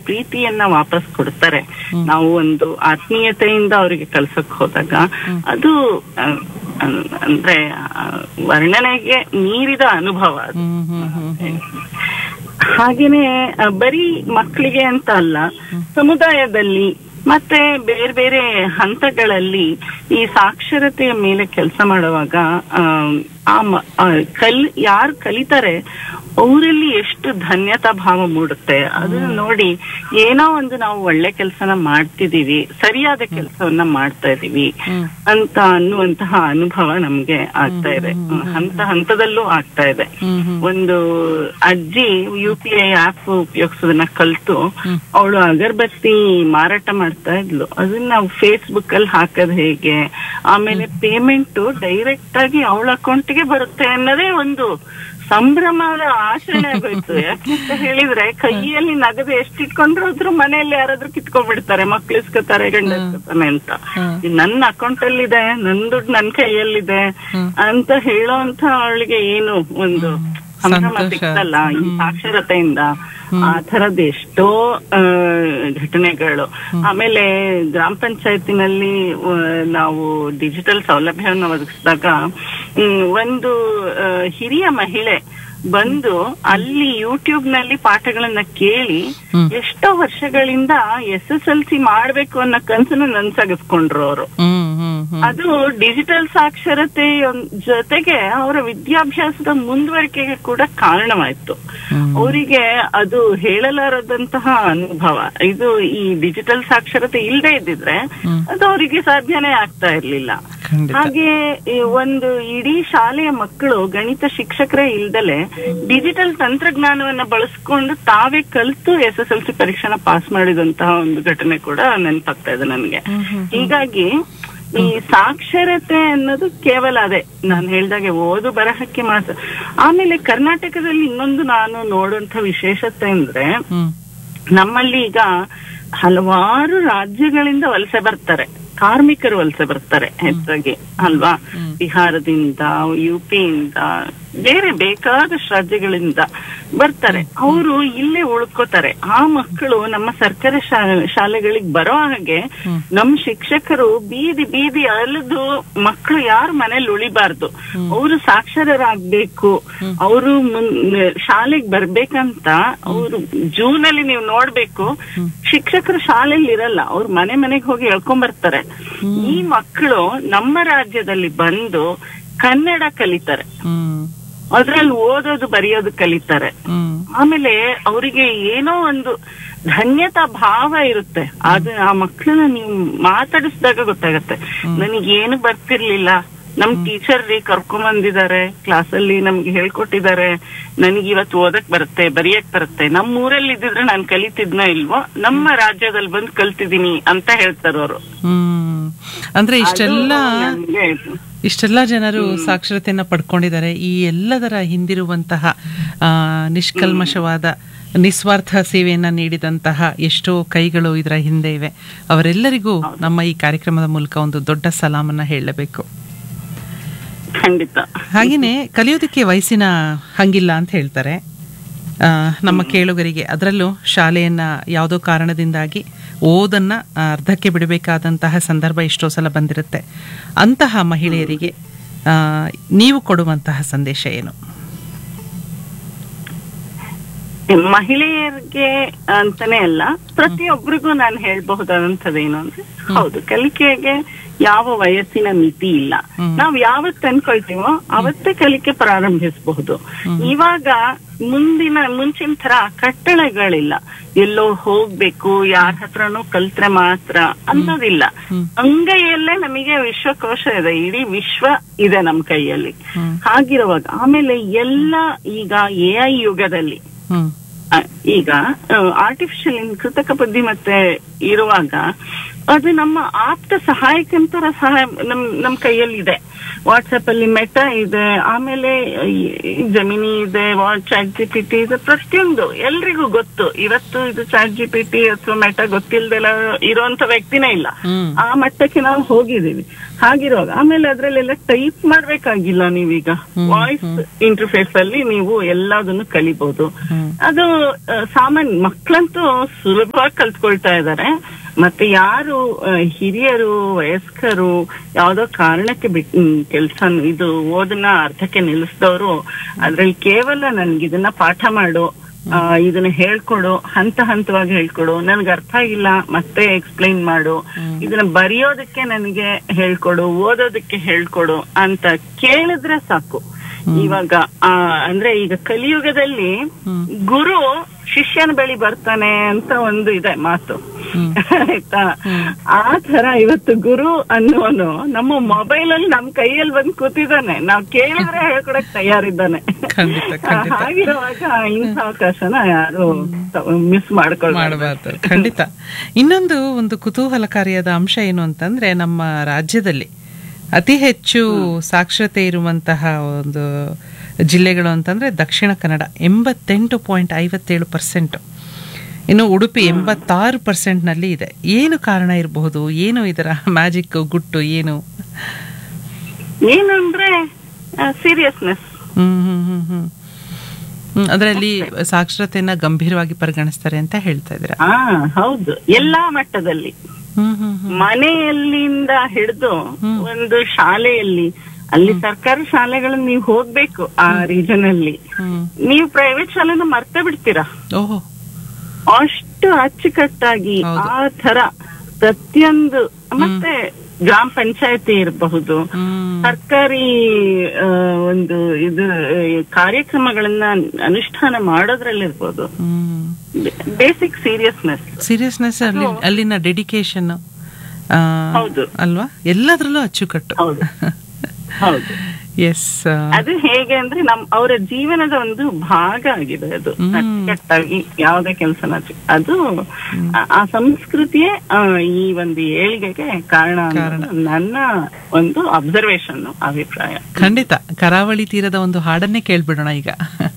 ಪ್ರೀತಿಯನ್ನ ವಾಪಸ್ ಕೊಡ್ತಾರೆ ನಾವು ಒಂದು ಆತ್ಮೀಯತೆಯಿಂದ ಅವರಿಗೆ ಕಳ್ಸಕ್ ಹೋದಾಗ ಅದು ಆ, ಅನ್- ಅಂದ್ರೆ ಆ, ವರ್ಣನೆಗೆ ಮೀರಿದ ಅನುಭವ ಅದು ಹ್ಮ್ ಹ್ಮ್ ಹ್ಮ್ ಹಾಗೇನೆ ಆ, ಬರೀ ಮಕ್ಕಳಿಗೆ ಅಂತ ಅಲ್ಲ ಸಮುದಾಯದಲ್ಲಿ ಮತ್ತೆ ಬೇರೆ ಬೇರೆ ಹಂತಗಳಲ್ಲಿ ಈ ಸಾಕ್ಷರತೆಯ ಮೇಲೆ ಕೆಲಸ ಮಾಡುವಾಗ ಆಮ್, ಆ ಮ- ಆ ಕಲ್ ಯಾರು ಕಲಿತಾರೆ ಅವರಲ್ಲಿ ಎಷ್ಟು ಧನ್ಯತಾ ಭಾವ ಮೂಡುತ್ತೆ ಅದನ್ನ ನೋಡಿ ಏನೋ ಒಂದು ನಾವು ಒಳ್ಳೆ ಕೆಲಸನ ಮಾಡ್ತಿದೀವಿ ಸರಿಯಾದ ಕೆಲಸವನ್ನ ಮಾಡ್ತಾ ಇದೀವಿ ಅಂತ ಅನ್ನುವಂತಹ ಅನುಭವ ನಮ್ಗೆ ಆಗ್ತಾ ಇದೆ ಹಂತ ಹಂತದಲ್ಲೂ ಆಗ್ತಾ ಇದೆ ಒಂದು ಅಜ್ಜಿ ಯು ಪಿ ಐ ಆಪ್ ಉಪಯೋಗಿಸೋದನ್ನ ಕಲ್ತು ಅವಳು ಅಗರಬತ್ತಿ ಮಾರಾಟ ಮಾಡ್ತಾ ಇದ್ಲು ಅದನ್ನ ನಾವು ಫೇಸ್ಬುಕ್ ಅಲ್ಲಿ ಹಾಕೋದ್ ಹೇಗೆ ಆಮೇಲೆ ಪೇಮೆಂಟ್ ಡೈರೆಕ್ಟ್ ಆಗಿ ಅವಳ ಅಕೌಂಟ್ಗೆ ಬರುತ್ತೆ ಅನ್ನೋದೇ ಒಂದು ಸಂಭ್ರಮದ ಆಚರಣೆ ಆಗೋಯ್ತು ಯಾಕಂತ ಹೇಳಿದ್ರೆ ಕೈಯಲ್ಲಿ ನಗದು ಎಷ್ಟು ಇಟ್ಕೊಂಡ್ರು ಅದ್ರ ಮನೆಯಲ್ಲಿ ಯಾರಾದ್ರೂ ಕಿತ್ಕೊಂಡ್ಬಿಡ್ತಾರೆ ಮಕ್ಳು ಇಸ್ಕೊತಾರೆ ಗಂಡ ಇಸ್ಕೊತಾನೆ ಅಂತ ಇದು ನನ್ನ ಅಕೌಂಟ್ ಅಲ್ಲಿ ಇದೆ ನನ್ ದುಡ್ಡು ನನ್ ಕೈಯಲ್ಲಿದೆ ಅಂತ ಹೇಳೋ ಅಂತ ಅವಳಿಗೆ ಏನು ಒಂದು ಸಂಭ್ರಮ ಸಂತೋಷ. ಸಿಕ್ತಲ್ಲ ಈ ಸಾಕ್ಷರತೆಯಿಂದ ಆ ತರದ್ ಎಷ್ಟೋ ಆ, ಘಟನೆಗಳು ಆಮೇಲೆ ಗ್ರಾಮ ಪಂಚಾಯತಿನಲ್ಲಿ ಆ, ನಾವು ಡಿಜಿಟಲ್ ಸೌಲಭ್ಯವನ್ನು ಒದಗಿಸಿದಾಗ ಹ್ಮ್, ಒಂದು ಆ, ಹಿರಿಯ ಮಹಿಳೆ ಬಂದು ಅಲ್ಲಿ ಯೂಟ್ಯೂಬ್ ನಲ್ಲಿ ಪಾಠಗಳನ್ನ ಕೇಳಿ ಎಷ್ಟೋ ವರ್ಷಗಳಿಂದ ಎಸ್ ಎಸ್ ಎಲ್ ಸಿ ಮಾಡ್ಬೇಕು ಅನ್ನೋ ಕನ್ಸನ್ನ ನನ್ಸಾಗಿಸ್ಕೊಂಡ್ರು ಅವರು ಹ್ಮ್ ಹ್ಮ್ ಹ್ಮ್ ಅದು ಡಿಜಿಟಲ್ ಸಾಕ್ಷರತೆ ಜೊತೆಗೆ ಅವರ ವಿದ್ಯಾಭ್ಯಾಸದ ಮುಂದುವರಿಕೆಗೆ ಕೂಡ ಕಾರಣವಾಯ್ತು ಅವರಿಗೆ ಅದು ಹೇಳಲಾರದಂತಹ ಅನುಭವ ಇದು ಈ ಡಿಜಿಟಲ್ ಸಾಕ್ಷರತೆ ಇಲ್ಲದೆ ಇದ್ದಿದ್ರೆ ಅದು ಅವರಿಗೆ ಸಾಧ್ಯನೇ ಆಗ್ತಾ ಇರ್ಲಿಲ್ಲ ಖಂಡಿತ ಹಾಗೆ ಈ ಒಂದು ಇಡೀ ಶಾಲೆಯ ಮಕ್ಕಳು ಗಣಿತ ಶಿಕ್ಷಕರೇ ಇಲ್ದಲೆ ಡಿಜಿಟಲ್ ತಂತ್ರಜ್ಞಾನವನ್ನ ಬಳಸ್ಕೊಂಡು ತಾವೇ ಕಲಿತು ಎಸ್ ಎಸ್ ಎಲ್ ಸಿ ಪರೀಕ್ಷೆನ ಪಾಸ್ ಮಾಡಿದಂತಹ ಒಂದು ಘಟನೆ ಕೂಡ ನೆನಪಾಗ್ತಾ ಇದೆ ನನಗೆ ಹೀಗಾಗಿ ಈ ಸಾಕ್ಷರತೆ ಅನ್ನೋದು ಕೇವಲ ಅದೇ ನಾನು ಹೇಳ್ದಾಗೆ ಓದು ಬರಹಕ್ಕೆ ಮಾತ್ರ ಆಮೇಲೆ ಕರ್ನಾಟಕದಲ್ಲಿ ಇನ್ನೊಂದು ನಾನು ನೋಡುವಂತ ವಿಶೇಷತೆ ಅಂದ್ರೆ ಹ್ಮ್ ನಮ್ಮಲ್ಲಿ ಈಗ ಹಲವಾರು ರಾಜ್ಯಗಳಿಂದ ವಲಸೆ ಬರ್ತಾರೆ ಕಾರ್ಮಿಕರು ವಲಸೆ ಬರ್ತಾರೆ ಹೆಚ್ಚಾಗಿ ಅಲ್ವಾ ಬಿಹಾರದಿಂದ ಯು ಪಿಯಿಂದ ಬೇರೆ ಬೇಕಾದಷ್ಟು ರಾಜ್ಯಗಳಿಂದ ಬರ್ತಾರೆ ಅವರು ಇಲ್ಲೇ ಉಳ್ಕೋತಾರೆ ಆ ಮಕ್ಕಳು ನಮ್ಮ ಸರ್ಕಾರಿ ಶಾ- ಶಾಲೆಗಳಿಗೆ ಬರೋ ಹಾಗೆ ನಮ್ ಶಿಕ್ಷಕರು ಬೀದಿ ಬೀದಿ ಅಲೆದು ಮಕ್ಕಳು ಯಾರು ಮನೇಲಿ ಉಳಿಬಾರ್ದು ಅವರು ಸಾಕ್ಷರರಾಗ್ಬೇಕು ಅವರು ಶಾಲೆಗೆ ಬರ್ಬೇಕಂತ ಅವರು ಜೂನ್ ಅಲ್ಲಿ ನೀವು ನೋಡ್ಬೇಕು ಶಿಕ್ಷಕರು ಶಾಲೆಯಲ್ಲಿ ಇರಲ್ಲ ಅವ್ರು ಮನೆ ಮನೆಗೆ ಹೋಗಿ ಹೇಳ್ಕೊಂಡ್ ಬರ್ತಾರೆ ಈ ಮಕ್ಕಳು ನಮ್ಮ ರಾಜ್ಯದಲ್ಲಿ ಬಂದು ಕನ್ನಡ ಕಲಿತಾರೆ ಹ್ಮ್ ಅದ್ರಲ್ಲಿ ಓದೋದು ಬರೆಯೋದು ಕಲಿತಾರೆ ಹ್ಮ್ ಆಮೇಲೆ ಅವರಿಗೆ ಏನೋ ಒಂದು ಧನ್ಯತಾ ಭಾವ ಇರುತ್ತೆ ಅದು ಆ ಮಕ್ಕಳನ್ನ ನೀವು ಮಾತಾಡಿಸಿದಾಗ ಗೊತ್ತಾಗತ್ತೆ ನನಗೇನು ಬರ್ತಿರ್ಲಿಲ್ಲ ನಮ್ ಟೀಚರ್ ರೀ ಕರ್ಕೊಂಡ್ ಬಂದಿದ್ದಾರೆ ಕ್ಲಾಸಲ್ಲಿ ನಮ್ಗೆ ಹೇಳ್ಕೊಟ್ಟಿದ್ದಾರೆ ನನಗೆ ಇವತ್ತು ಓದಕ್ ಬರುತ್ತೆ ಬರೆಯಕ್ ಬರುತ್ತೆ ನಮ್ಮ ಊರಲ್ಲಿ ಇದ್ದಿದ್ರೆ ನಾನು ಕಲಿತಿದ್ನೋ ಇಲ್ವೋ ನಮ್ಮ ರಾಜ್ಯದಲ್ಲಿ ಬಂದು ಕಲ್ತಿದೀನಿ ಅಂತ ಹೇಳ್ತಾರೆ ಅವರು ಹ್ಮ್ ಅಂದ್ರೆ ಇಷ್ಟೆಲ್ಲ ನನ್ಗೆ ಇಷ್ಟೆಲ್ಲ ಜನರು ಸಾಕ್ಷರತೆಯನ್ನ ಪಡ್ಕೊಂಡಿದ್ದಾರೆ ಈ ಎಲ್ಲದರ ಹಿಂದಿರುವಂತಹ ಆ, ನಿಷ್ಕಲ್ಮಶವಾದ ನಿಸ್ವಾರ್ಥ ಸೇವೆಯನ್ನ ನೀಡಿದಂತಹ ಎಷ್ಟೋ ಕೈಗಳು ಇದರ ಹಿಂದೆ ಇವೆ ಅವರೆಲ್ಲರಿಗೂ ನಮ್ಮ ಈ ಕಾರ್ಯಕ್ರಮದ ಮೂಲಕ ಒಂದು ದೊಡ್ಡ ಸಲಾಮನ್ನ ಹೇಳಬೇಕು ಖಂಡಿತ ಹಾಗೆಯೇ ಕಲಿಯೋದಕ್ಕೆ ವಯಸ್ಸಿನ ಹಂಗಿಲ್ಲ ಅಂತ ಹೇಳ್ತಾರೆ ಆ, ನಮ್ಮ ಕೇಳುಗರಿಗೆ ಅದರಲ್ಲೂ ಶಾಲೆಯನ್ನ ಯಾವುದೋ ಕಾರಣದಿಂದಾಗಿ ಓದನ್ನ ಆ, ಅರ್ಧಕ್ಕೆ ಬಿಡಬೇಕಾದಂತಹ ಸಂದರ್ಭ ಎಷ್ಟೋ ಸಲ ಬಂದಿರುತ್ತೆ ಅಂತಹ ಮಹಿಳೆಯರಿಗೆ ಆ, ನೀವು ಕೊಡುವಂತಹ ಸಂದೇಶ ಏನು ಮಹಿಳೆಯರಿಗೆ ಅಂತಾನೆ ಅಲ್ಲ ಪ್ರತಿಯೊಬ್ಬರಿಗೂ ನಾನು ಹೇಳ್ಬಹುದಾದಂಥದ್ದೇನು ಅಂದ್ರೆ ಹೌದು ಕಲಿಕೆಗೆ ಯಾವ ವಯಸ್ಸಿನ ಮಿತಿ ಇಲ್ಲ ನಾವ್ ಯಾವತ್ತು ಅನ್ಕೊಳ್ತೀವೋ ಅವತ್ತೇ ಕಲಿಕೆ ಪ್ರಾರಂಭಿಸಬಹುದು ಇವಾಗ ಮುಂದಿನ ಮುಂಚಿನ ತರ ಕಟ್ಟಳೆಗಳಿಲ್ಲ ಎಲ್ಲೋ ಹೋಗ್ಬೇಕು ಯಾರ ಹತ್ರನೂ ಕಲ್ತ್ರೆ ಮಾತ್ರ ಅನ್ನೋದಿಲ್ಲ ಅಂಗೈಯಲ್ಲೇ ನಮಗೆ ವಿಶ್ವಕೋಶ ಇದೆ ಇಡೀ ವಿಶ್ವ ಇದೆ ನಮ್ ಕೈಯಲ್ಲಿ ಹಾಗಿರುವಾಗ ಆಮೇಲೆ ಎಲ್ಲ ಈಗ ಎ ಐ ಯುಗದಲ್ಲಿ ಹ್ಮ್ ಆ, ಈಗ ಆರ್ಟಿಫಿಷಿಯಲ್ ಕೃತಕ ಬುದ್ಧಿಮತ್ತೆ ಇರುವಾಗ ಅದು ನಮ್ಮ ಆಪ್ತ ಸಹಾಯಕಂತರ ಸಹಾಯ ನಮ್ ನಮ್ ಕೈಯಲ್ಲಿ ಇದೆ ವಾಟ್ಸ್ಆಪ್ ಅಲ್ಲಿ ಮೆಟಾ ಇದೆ ಆಮೇಲೆ ಜಮಿನಿ ಇದೆ ಚಾಟ್ ಜಿ ಪಿ ಟಿ ಇದೆ ಪ್ರತಿಯೊಂದು ಎಲ್ರಿಗೂ ಗೊತ್ತು ಇವತ್ತು ಇದು ಚಾಟ್ ಜಿ ಪಿ ಟಿ ಅಥವಾ ಮೆಟಾ ಗೊತ್ತಿಲ್ದೆಲ್ಲ ಇರುವಂತ ವ್ಯಕ್ತಿನೇ ಇಲ್ಲ ಹ್ಮ್ ಆ ಮಟ್ಟಕ್ಕೆ ನಾವು ಹೋಗಿದೀವಿ ಹಾಗಿರುವಾಗ ಆಮೇಲೆ ಅದ್ರಲ್ಲೆಲ್ಲ ಟೈಪ್ ಮಾಡ್ಬೇಕಾಗಿಲ್ಲ ನೀವೀಗ ವಾಯ್ಸ್ ಇಂಟರ್ಫೇಸ್ ಅಲ್ಲಿ ನೀವು ಎಲ್ಲದನ್ನು ಕಲಿಬಹುದು ಅದು ಆ, ಆ, ಸಾಮಾನ್ಯ ಮಕ್ಕಳಂತೂ ಸುಲಭವಾಗಿ ಕಲ್ತ್ಕೊಳ್ತಾ ಇದ್ದಾರೆ ಮತ್ತೆ ಯಾರು ಆ, ಹಿರಿಯರು ವಯಸ್ಕರು ಯಾವ್ದೋ ಕಾರಣಕ್ಕೆ ಬಿಟ್ ಕೆಲಸ ಇದು ಓದನ್ನ ಅರ್ಧಕ್ಕೆ ನಿಲ್ಲಿಸಿದವರು ಅದ್ರಲ್ಲಿ ಕೇವಲ ನನ್ಗೆ ಇದನ್ನ ಪಾಠ ಮಾಡು ಆ, ಇದನ್ನ ಹೇಳ್ಕೊಡು ಹಂತ ಹಂತವಾಗಿ ಹೇಳ್ಕೊಡು ನನ್ಗೆ ಅರ್ಥ ಆಗಿಲ್ಲ ಮತ್ತೆ ಎಕ್ಸ್ಪ್ಲೈನ್ ಮಾಡು ಇದನ್ನ ಬರೆಯೋದಕ್ಕೆ ನನಗೆ ಹೇಳ್ಕೊಡು ಓದೋದಕ್ಕೆ ಹೇಳ್ಕೊಡು ಅಂತ ಕೇಳಿದ್ರೆ ಸಾಕು ಇವಾಗ ಆ, ಅಂದ್ರೆ ಈಗ ಕಲಿಯುಗದಲ್ಲಿ ಗುರು ಶಿಷ್ಯನ ಬಳಿ ಬರ್ತಾನೆ ಅಂತ ಒಂದು ಇದೆ ಮಾತು ಆಯ್ತಾ ಆ ತರ ಇವತ್ತು ಗುರು ಅನ್ನೋನು ನಮ್ಮ ಮೊಬೈಲ್ ಅಲ್ಲಿ ನಮ್ ಕೈಯಲ್ಲಿ ಬಂದ್ ಕೂತಿದ್ದಾನೆ ನಾವ್ ಕೇಳಿದ್ರೆ ಹೇಳ್ಕೊಡಕ್ ತಯಾರಿದ್ದಾನೆ ಖಂಡಿತ, ಖಂಡಿತ. ಹಾಗಿರುವಾಗ ಇಂಥ ಅವಕಾಶನ ಯಾರು ಮಿಸ್ ಮಾಡ್ಕೊಳ್ಬಾರ್ದು ಮಾಡಬಾರ್ದು ಖಂಡಿತ ಇನ್ನೊಂದು ಒಂದು ಕುತೂಹಲಕಾರಿಯಾದ ಅಂಶ ಏನು ಅಂತಂದ್ರೆ ನಮ್ಮ ರಾಜ್ಯದಲ್ಲಿ ಅತಿ ಹೆಚ್ಚು ಸಾಕ್ಷರತೆ ಇರುವಂತಹ ಒಂದು ಜಿಲ್ಲೆಗಳು ಅಂತಂದ್ರೆ ದಕ್ಷಿಣ ಕನ್ನಡ ಎಂಬತ್ತೆಂಟು ಪಾಯಿಂಟ್ ಐವತ್ತೇಳು ಪರ್ಸೆಂಟ್ ಇನ್ನು ಉಡುಪಿ ಎಂಬತ್ತಾರು ಪರ್ಸೆಂಟ್ ನಲ್ಲಿ ಇದೆ ಏನು ಕಾರಣ ಇರಬಹುದು ಏನು ಇದರ ಮ್ಯಾಜಿಕ್ ಗುಟ್ಟು ಏನು ಏನಂದ್ರೆ ಸೀರಿಯಸ್ನೆಸ್ ಹ್ಮ್ ಹ್ಮ್ ಹ್ಮ್ ಹ್ಮ್ ಹ್ಮ್ ಅದರಲ್ಲಿ ಸಾಕ್ಷರತೆಯನ್ನ ಗಂಭೀರವಾಗಿ ಪರಿಗಣಿಸ್ತಾರೆ ಅಂತ ಹೇಳ್ತಾ ಇದ್ದೀರಾ ಹಾ ಹೌದು ಎಲ್ಲಾ ಮಟ್ಟದಲ್ಲಿ ಹ್ಮ್ ಹ್ಮ್ ಹ್ಮ್ ಮನೆಯಲ್ಲಿಂದ ಹಿಡಿದು ಒಂದು ಶಾಲೆಯಲ್ಲಿ ಅಲ್ಲಿ ಸರ್ಕಾರಿ ಶಾಲೆಗಳನ್ನ ನೀವು ಹೋಗ್ಬೇಕು ಆ ರೀಜನ್ ಅಲ್ಲಿ ಹ್ಮ್ ನೀವು ಪ್ರೈವೇಟ್ ಶಾಲೆನ ಮರ್ತೆ ಬಿಡ್ತೀರಾ ಓಹೋ ಅಷ್ಟು ಅಚ್ಚುಕಟ್ಟಾಗಿ ಹೌದು. ಆ ತರ ಪ್ರತಿಯೊಂದು ಮತ್ತೆ ಗ್ರಾಮ ಪಂಚಾಯತಿ ಇರಬಹುದು ಹ್ಮ್ ಸರ್ಕಾರಿ ಆ, ಒಂದು ಇದು ಆ, ಕಾರ್ಯಕ್ರಮಗಳನ್ನ ಅನುಷ್ಠಾನ ಮಾಡೋದ್ರಲ್ಲಿರ್ಬೋದು ಹ್ಮ್ ಬೇಸಿಕ್ ಸೀರಿಯಸ್ನೆಸ್ ಸೀರಿಯಸ್ನೆಸ್ ಅಲ್ಲಿ ಅಲ್ಲಿನ ಡೆಡಿಕೇಶನ್ ಹೌದು. ಅಲ್ವಾ ಎಲ್ಲದರಲ್ಲೂ ಅಚ್ಚುಕಟ್ಟು ಹೌದು ಹೌದು ಎಸ್ ಅದು ಹೇಗೆ ಅಂದ್ರೆ ನಮ್ ಅವರ ಜೀವನದ ಒಂದು ಭಾಗ ಆಗಿದೆ ಅದು ಹ್ಮ್. ಅಚ್ಚುಕಟ್ಟಾಗಿ ಯಾವುದೇ ಕೆಲಸನ ಅದು ಆ- ಆ ಸಂಸ್ಕೃತಿಯೇ ಆ, ಈ ಒಂದು ಏಳಿಗೆಗೆ ಕಾರಣ ಅನ್ನೋದು ನನ್ನ ಒಂದು ಅಬ್ಸರ್ವೇಷನ್ ಅಭಿಪ್ರಾಯ ಖಂಡಿತ ಕರಾವಳಿ ತೀರದ ಒಂದು ಹಾಡನ್ನೇ ಕೇಳ್ಬಿಡೋಣ ಈಗ